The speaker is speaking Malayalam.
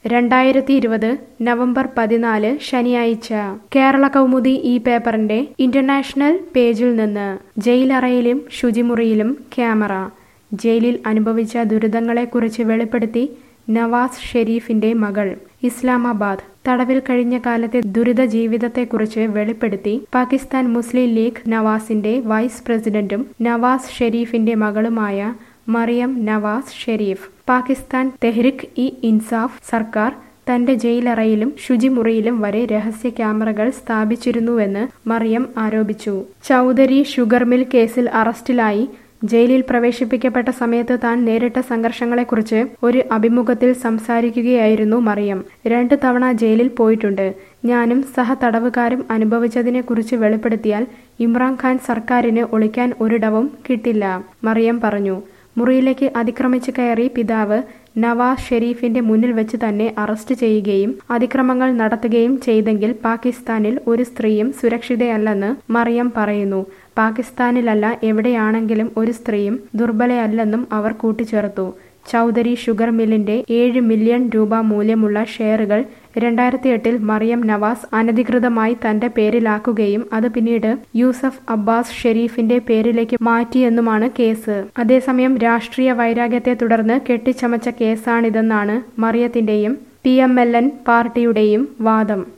രണ്ടായിരത്തി ഇരുപത് നവംബർ പതിനാല് ശനിയാഴ്ച കേരള കൗമുദി ഈ പേപ്പറിന്റെ ഇന്റർനാഷണൽ പേജിൽ നിന്ന് ജയിലറയിലും ശുചിമുറിയിലും ക്യാമറ ജയിലിൽ അനുഭവിച്ച ദുരിതങ്ങളെക്കുറിച്ച് വെളിപ്പെടുത്തി നവാസ് ഷെരീഫിന്റെ മകൾ ഇസ്ലാമാബാദ് തടവിൽ കഴിഞ്ഞ കാലത്തെ ദുരിത ജീവിതത്തെക്കുറിച്ച് വെളിപ്പെടുത്തി പാകിസ്ഥാൻ മുസ്ലിം ലീഗ് നവാസിന്റെ വൈസ് പ്രസിഡന്റും നവാസ് ഷെരീഫിന്റെ മകളുമായ മറിയം നവാസ് ഷെരീഫ് പാകിസ്ഥാൻ തെഹ്രിക് ഇ ഇൻസാഫ് സർക്കാർ തന്റെ ജയിലറയിലും ശുചിമുറിയിലും വരെ രഹസ്യ ക്യാമറകൾ സ്ഥാപിച്ചിരുന്നുവെന്ന് മറിയം ആരോപിച്ചു ചൗധരി ഷുഗർ മിൽ കേസിൽ അറസ്റ്റിലായി ജയിലിൽ പ്രവേശിപ്പിക്കപ്പെട്ട സമയത്ത് താൻ നേരിട്ട സംഘർഷങ്ങളെക്കുറിച്ച് ഒരു അഭിമുഖത്തിൽ സംസാരിക്കുകയായിരുന്നു മറിയം രണ്ട് തവണ ജയിലിൽ പോയിട്ടുണ്ട് ഞാനും സഹതടവുകാരും അനുഭവിച്ചതിനെക്കുറിച്ച് വെളിപ്പെടുത്തിയാൽ ഇമ്രാൻഖാൻ സർക്കാരിന് ഒളിക്കാൻ ഒരിടവും കിട്ടില്ല മറിയം പറഞ്ഞു മുറിയിലേക്ക് അതിക്രമിച്ച് കയറി പിതാവ് നവാസ് ഷെരീഫിന്റെ മുന്നിൽ വെച്ച് തന്നെ അറസ്റ്റ് ചെയ്യുകയും അതിക്രമങ്ങൾ നടത്തുകയും ചെയ്തെങ്കിൽ പാകിസ്ഥാനിൽ ഒരു സ്ത്രീയും സുരക്ഷിതയല്ലെന്ന് മറിയം പറയുന്നു പാകിസ്ഥാനിലല്ല എവിടെയാണെങ്കിലും ഒരു സ്ത്രീയും ദുർബലയല്ലെന്നും അവർ കൂട്ടിച്ചേർത്തു ചൗധരി ഷുഗർ മില്ലിന്റെ ഏഴ് മില്യൺ രൂപ മൂല്യമുള്ള ഷെയറുകൾ രണ്ടായിരത്തി എട്ടിൽ മറിയം നവാസ് അനധികൃതമായി തന്റെ പേരിലാക്കുകയും അത് പിന്നീട് യൂസഫ് അബ്ബാസ് ഷെരീഫിന്റെ പേരിലേക്ക് മാറ്റിയെന്നുമാണ് കേസ് അതേസമയം രാഷ്ട്രീയ വൈരാഗ്യത്തെ തുടർന്ന് കെട്ടിച്ചമച്ച കേസാണിതെന്നാണ് മറിയത്തിന്റെയും പി എം എൽ എൻ പാർട്ടിയുടെയും വാദം